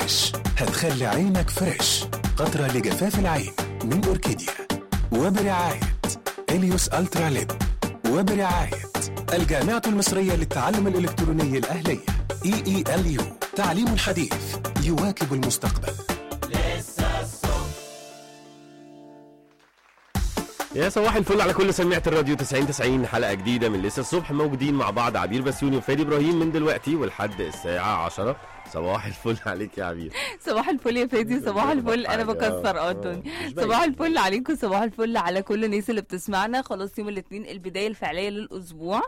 فريش هتخلي عينك فريش قطرة لجفاف العين من أوركيديا وبرعاية إليوس ألترا ليب وبرعاية الجامعة المصرية للتعلم الإلكتروني الأهلية اي اي ال يو تعليم حديث يواكب المستقبل يا صباح الفل على كل سماعة الراديو 90 90 حلقة جديدة من لسه الصبح موجودين مع بعض عبير بسيوني وفادي ابراهيم من دلوقتي ولحد الساعة 10 صباح الفل عليك يا عبير صباح الفل يا فادي صباح الفل انا حاجة. بكسر اه آه، الدنيا مش باين. صباح الفل عليكم صباح الفل على كل الناس اللي بتسمعنا خلاص يوم الاثنين البدايه الفعليه للاسبوع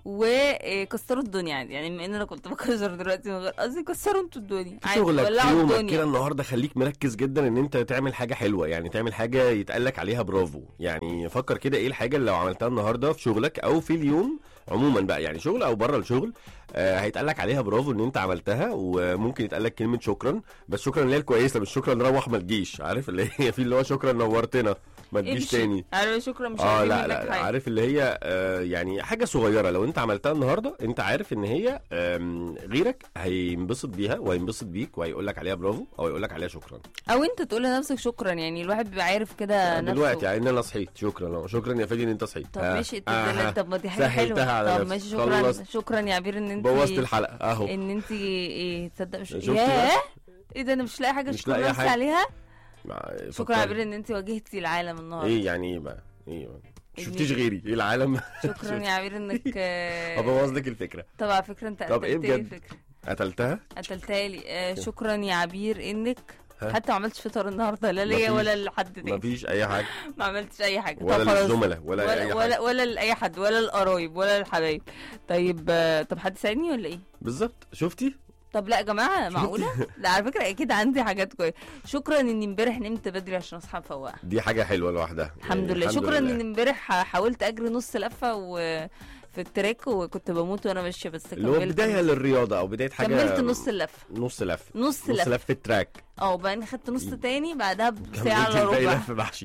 وكسروا الدنيا عادي يعني بما ان انا كنت بكسر دلوقتي من غير قصدي كسروا انتوا الدنيا عادي شغلك في ولعوا يومك كده الدنيا النهارده خليك مركز جدا ان انت تعمل حاجه حلوه يعني تعمل حاجه يتقالك عليها برافو يعني فكر كده ايه الحاجه اللي لو عملتها النهارده في شغلك او في اليوم عموما بقى يعني شغل او بره الشغل آه هيتقالك عليها برافو ان انت عملتها وممكن يتقالك كلمه شكرا بس شكرا اللي هي الكويسه مش شكرا روح ما تجيش عارف اللي هي في اللي هو شكرا نورتنا ما تجيش امشي. تاني عارفه شكرا مش اه عارفين لا منك لا حاجة. عارف اللي هي آه يعني حاجه صغيره لو انت عملتها النهارده انت عارف ان هي آم، غيرك هينبسط بيها وهينبسط بيك وهيقول لك عليها برافو او يقول لك عليها شكرا او انت تقول لنفسك شكرا يعني الواحد بيبقى عارف كده نفسه دلوقتي يعني انا صحيت شكرا شكرا يا فادي ان انت صحيت طب آه، ماشي طب, آه، طب ما دي حاجه سهلتها حلوه على طب نفسي. ماشي شكرا خلصت. شكرا يا عبير ان انت بوظت الحلقه اهو ان انت ايه تصدق مش شفتي بقى؟ ياه ايه ده انا مش لاقي حاجه مش اشكر لاقي نفسي حاجة. عليها مع- شكرا فكرت. يا عبير ان انت واجهتي العالم النهارده ايه يعني ايه بقى ايه بقى؟ إني- شفتيش غيري ايه العالم شكرا يا عبير انك آه، ابوظ لك الفكره طب على فكره انت طب إيه قتلت لي بجد؟ الفكره قتلتها قتلتها لي آه، شكرا يا عبير انك ها؟ حتى ما عملتش فطار النهارده لا مفيش. ليا ولا لحد تاني مفيش اي حاجه ما عملتش اي حاجه طب ولا خلاص. للزملاء ولا, ولا اي ولا حاجه ولا لاي حد ولا القرايب ولا الحبايب طيب آه، طب حد ساعدني ولا ايه بالظبط شفتي طب لا يا جماعه معقوله لا على فكره اكيد عندي حاجات كويسه شكرا اني امبارح نمت بدري عشان اصحى مفوقه دي حاجه حلوه لوحدها الحمد يعني لله شكرا لله. ان امبارح حاولت اجري نص لفه و في التراك وكنت بموت وانا ماشيه بس اللي هو كملت بدايه للرياضه او بدايه حاجه كملت نص اللفه نص لف نص نص لفه لف التراك اه وبعدين خدت نص تاني بعدها بساعه كملت الا الباقي ربع لف محشي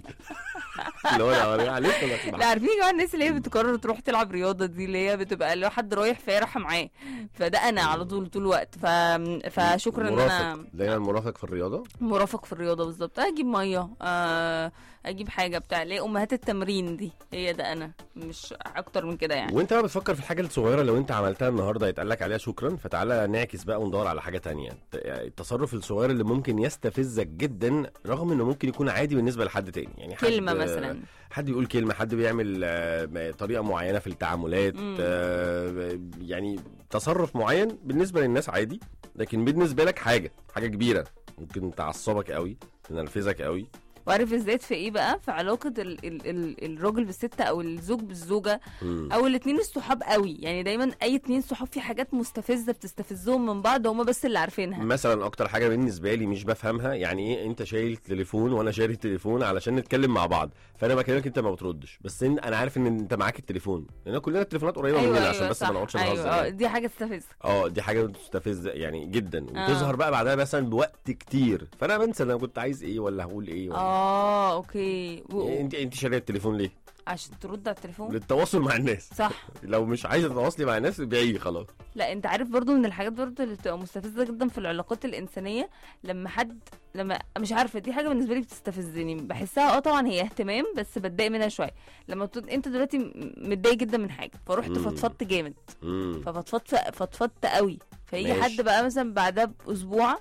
اللي هو انا عليك ولا لا محشي عارفين يا جماعه الناس اللي هي بتقرر تروح تلعب رياضه دي اللي هي بتبقى لو حد رايح فهي رايحه معاه فده انا على طول طول الوقت ف... فشكرا ان انا مرافق دايما مرافق في الرياضه مرافق في الرياضه بالظبط اجيب ميه آه، اجيب حاجه بتاع ليه امهات التمرين دي هي ده انا مش اكتر من كده يعني وانت بقى بتفكر في الحاجه الصغيره لو انت عملتها النهارده يتقال لك عليها شكرا فتعالى نعكس بقى وندور على حاجه تانية ت- يعني التصرف الصغير اللي ممكن يستفزك جدا رغم انه ممكن يكون عادي بالنسبه لحد تاني يعني حد كلمه مثلا حد يقول كلمه حد بيعمل آه، طريقه معينه في التعاملات مم. آه، يعني تصرف معين بالنسبه للناس عادي لكن بالنسبه لك حاجه حاجه كبيره ممكن تعصبك قوي تنرفزك قوي وعارف ازاي في ايه بقى في علاقه ال ال ال الراجل بالست او الزوج بالزوجه مم. او الاتنين الصحاب قوي يعني دايما اي اتنين صحاب في حاجات مستفزه بتستفزهم من بعض هما بس اللي عارفينها مثلا اكتر حاجه بالنسبه لي مش بفهمها يعني ايه انت شايل تليفون وانا شايل التليفون علشان نتكلم مع بعض فانا بكلمك انت ما بتردش بس إن انا عارف ان انت معاك التليفون لان كلنا التليفونات قريبه مننا عشان بس صح. ما نقعدش ايوه نهزر اه يعني. دي حاجه تستفز اه دي حاجه بتستفز يعني جدا آه. وتظهر بقى بعدها مثلا بوقت كتير فانا بنسى انا كنت عايز ايه ولا هقول ايه ولا اه اوكي و... يعني انت انت شاريه التليفون ليه؟ عشان ترد على التليفون للتواصل مع الناس صح لو مش عايزه تتواصلي مع الناس بيعي خلاص لا انت عارف برضو من الحاجات برضو اللي بتبقى مستفزه جدا في العلاقات الانسانيه لما حد لما مش عارفه دي حاجه بالنسبه لي بتستفزني بحسها اه طبعا هي اهتمام بس بتضايق منها شويه لما تقول انت دلوقتي م- متضايق جدا من حاجه فرحت مم. فضفضت جامد امم ففضفضت فضفضت قوي فيجي ماشي. حد بقى مثلا بعدها باسبوع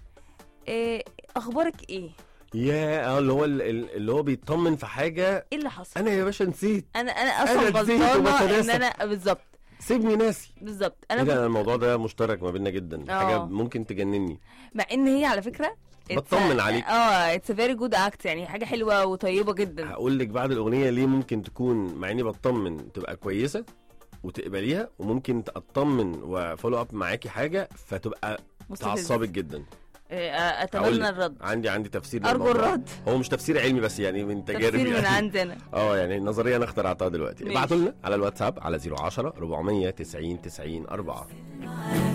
إيه اخبارك ايه يا اه اللي هو ال- ال- اللي هو بيطمن في حاجه ايه اللي حصل انا يا باشا نسيت انا انا اصلا أنا نسيت غلطانه ان وبتناسى. انا بالظبط سيبني ناسي بالظبط ايه انا ده كنت- أنا الموضوع ده مشترك ما بيننا جدا آه. حاجه ممكن تجنني مع ان هي على فكره it's بطمن a- عليك. اه اتس فيري جود اكت يعني حاجه حلوه وطيبه جدا هقول لك بعد الاغنيه ليه ممكن تكون مع اني بطمن تبقى كويسه وتقبليها وممكن اطمن وفولو اب معاكي حاجه فتبقى مستفز. تعصبك جدا إيه، هقول اتمنى لك. الرد عندي عندي تفسير ارجو للموضوع. الرد هو مش تفسير علمي بس يعني من تجارب تفسير من يعني. عندنا اه يعني النظريه انا اخترعتها دلوقتي ماشي. ابعتوا لنا على الواتساب على 010 490 90 4